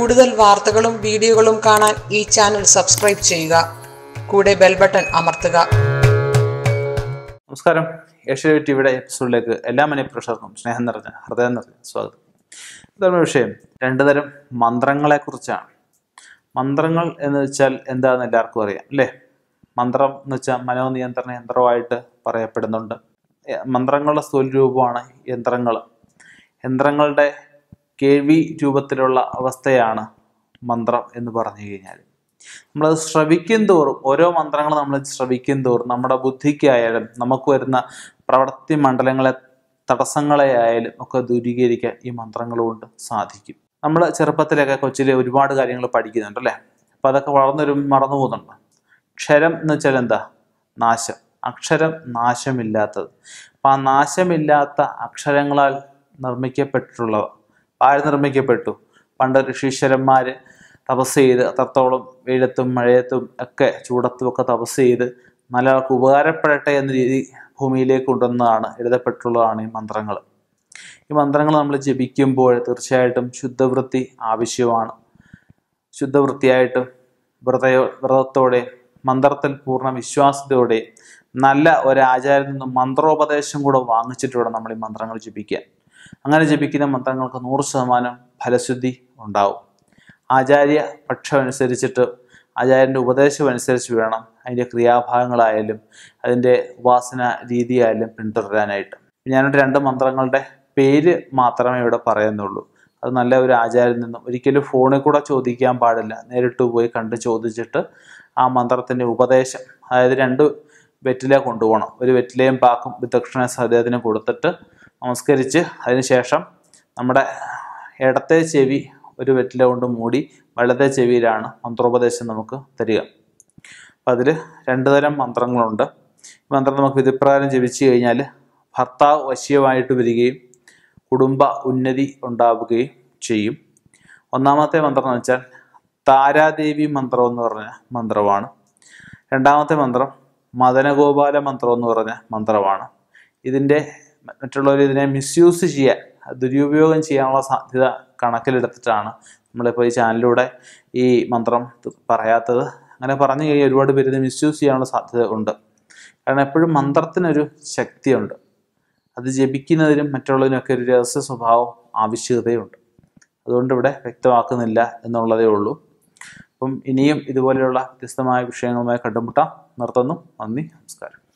കൂടുതൽ വാർത്തകളും വീഡിയോകളും കാണാൻ ഈ ചാനൽ സബ്സ്ക്രൈബ് ചെയ്യുക കൂടെ ബെൽ ബട്ടൺ അമർത്തുക നമസ്കാരം ഏഷ്യ ടിവിയുടെ എപ്പിസോഡിലേക്ക് എല്ലാ മനഃപ്രേക്ഷകർക്കും സ്നേഹം നിറഞ്ഞ ഹൃദയം നിറഞ്ഞ സ്വാഗതം ഇതാണ് വിഷയം രണ്ടു തരം മന്ത്രങ്ങളെ കുറിച്ചാണ് മന്ത്രങ്ങൾ എന്ന് വെച്ചാൽ എന്താണെന്ന് എല്ലാവർക്കും അറിയാം അല്ലേ മന്ത്രം എന്ന് വെച്ചാൽ മനോനിയന്ത്രണ യന്ത്രമായിട്ട് പറയപ്പെടുന്നുണ്ട് എ- മന്ത്രങ്ങളുടെ സ്വരൂപമാണ് യന്ത്രങ്ങൾ യന്ത്രങ്ങളുടെ കേൾവി രൂപത്തിലുള്ള അവസ്ഥയാണ് മന്ത്രം എന്ന് പറഞ്ഞു കഴിഞ്ഞാൽ നമ്മളത് ശ്രവിക്കും തോറും ഓരോ മന്ത്രങ്ങൾ നമ്മൾ ശ്രവിക്കും തോറും നമ്മുടെ ബുദ്ധിക്കായാലും നമുക്ക് വരുന്ന പ്രവൃത്തി മണ്ഡലങ്ങളെ തടസ്സങ്ങളെ ആയാലും ഒക്കെ ദൂരീകരിക്കാൻ ഈ മന്ത്രങ്ങൾ കൊണ്ട് സാധിക്കും നമ്മൾ ചെറുപ്പത്തിലൊക്കെ കൊച്ചിലെ ഒരുപാട് കാര്യങ്ങൾ പഠിക്കുന്നുണ്ട് അല്ലേ അപ്പം അതൊക്കെ വളർന്നൊരു മറന്നു പോകുന്നുണ്ട് ക്ഷരം എന്ന് വെച്ചാൽ എന്താ നാശം അക്ഷരം നാശമില്ലാത്തത് അപ്പം ആ നാശമില്ലാത്ത അക്ഷരങ്ങളാൽ നിർമ്മിക്കപ്പെട്ടിട്ടുള്ളവ ആര് നിർമ്മിക്കപ്പെട്ടു പണ്ട് ഋഷീശ്വരന്മാര് തപസ് ചെയ്ത് അത്രത്തോളം വെയിലത്തും മഴയത്തും ഒക്കെ ചൂടത്തും ഒക്കെ തപസ് ചെയ്ത് നല്ലവർക്ക് ഉപകാരപ്പെടട്ടെ എന്ന രീതി ഭൂമിയിലേക്ക് കൊണ്ടുവന്നതാണ് എഴുതപ്പെട്ടുള്ളതാണ് ഈ മന്ത്രങ്ങൾ ഈ മന്ത്രങ്ങൾ നമ്മൾ ജപിക്കുമ്പോൾ തീർച്ചയായിട്ടും ശുദ്ധവൃത്തി ആവശ്യമാണ് ശുദ്ധവൃത്തിയായിട്ട് വ്രതയോ വ്രതത്തോടെ മന്ത്രത്തിൽ പൂർണ്ണ വിശ്വാസത്തോടെ നല്ല ഒരു ആചാര്യത്തിൽ നിന്നും മന്ത്രോപദേശം കൂടെ വാങ്ങിച്ചിട്ട് വേണം നമ്മൾ ഈ മന്ത്രങ്ങൾ ജപിക്കാൻ അങ്ങനെ ജപിക്കുന്ന മന്ത്രങ്ങൾക്ക് നൂറ് ശതമാനം ഫലശുദ്ധി ഉണ്ടാവും ആചാര്യ പക്ഷം അനുസരിച്ചിട്ട് ആചാര്യൻ്റെ ഉപദേശം അനുസരിച്ച് വേണം അതിൻ്റെ ക്രിയാഭാഗങ്ങളായാലും അതിൻ്റെ ഉപാസന രീതിയായാലും പിന്തുടരാനായിട്ട് ഞാനിവിടെ രണ്ട് മന്ത്രങ്ങളുടെ പേര് മാത്രമേ ഇവിടെ പറയുന്നുള്ളൂ അത് നല്ല ഒരു ആചാര്യൻ നിന്നും ഒരിക്കലും ഫോണിൽ കൂടെ ചോദിക്കാൻ പാടില്ല നേരിട്ട് പോയി കണ്ട് ചോദിച്ചിട്ട് ആ മന്ത്രത്തിൻ്റെ ഉപദേശം അതായത് രണ്ട് വെറ്റില കൊണ്ടുപോകണം ഒരു വെറ്റിലയും പാക്കും ദക്ഷിണ സദ്ദേഹത്തിന് കൊടുത്തിട്ട് നമസ്കരിച്ച് അതിനുശേഷം നമ്മുടെ ഇടത്തെ ചെവി ഒരു വെറ്റില കൊണ്ട് മൂടി വലത്തെ ചെവിയിലാണ് മന്ത്രോപദേശം നമുക്ക് തരിക അപ്പം അതിൽ രണ്ട് തരം മന്ത്രങ്ങളുണ്ട് ഈ മന്ത്രം നമുക്ക് വിധിപ്രകാരം ജപിച്ചു കഴിഞ്ഞാൽ ഭർത്താവ് വശ്യമായിട്ട് വരികയും കുടുംബ ഉന്നതി ഉണ്ടാവുകയും ചെയ്യും ഒന്നാമത്തെ മന്ത്രം എന്ന് വെച്ചാൽ താരാദേവി മന്ത്രം എന്ന് പറഞ്ഞ മന്ത്രമാണ് രണ്ടാമത്തെ മന്ത്രം മദനഗോപാല മന്ത്രം എന്ന് പറഞ്ഞ മന്ത്രമാണ് ഇതിൻ്റെ മറ്റുള്ളവർ ഇതിനെ മിസ്യൂസ് ചെയ്യാൻ ദുരുപയോഗം ചെയ്യാനുള്ള സാധ്യത കണക്കിലെടുത്തിട്ടാണ് നമ്മളിപ്പോൾ ഈ ചാനലിലൂടെ ഈ മന്ത്രം പറയാത്തത് അങ്ങനെ പറഞ്ഞു കഴിഞ്ഞാൽ ഒരുപാട് പേര് ഇത് മിസ്യൂസ് ചെയ്യാനുള്ള സാധ്യത ഉണ്ട് കാരണം എപ്പോഴും മന്ത്രത്തിനൊരു ശക്തിയുണ്ട് അത് ജപിക്കുന്നതിനും മറ്റുള്ളതിനൊക്കെ ഒരു രഹസ്യ സ്വഭാവം ആവശ്യകതയുണ്ട് അതുകൊണ്ട് ഇവിടെ വ്യക്തമാക്കുന്നില്ല എന്നുള്ളതേ ഉള്ളൂ അപ്പം ഇനിയും ഇതുപോലെയുള്ള വ്യത്യസ്തമായ വിഷയങ്ങളുമായി കണ്ടുമുട്ടാം നിർത്തുന്നു നന്ദി നമസ്കാരം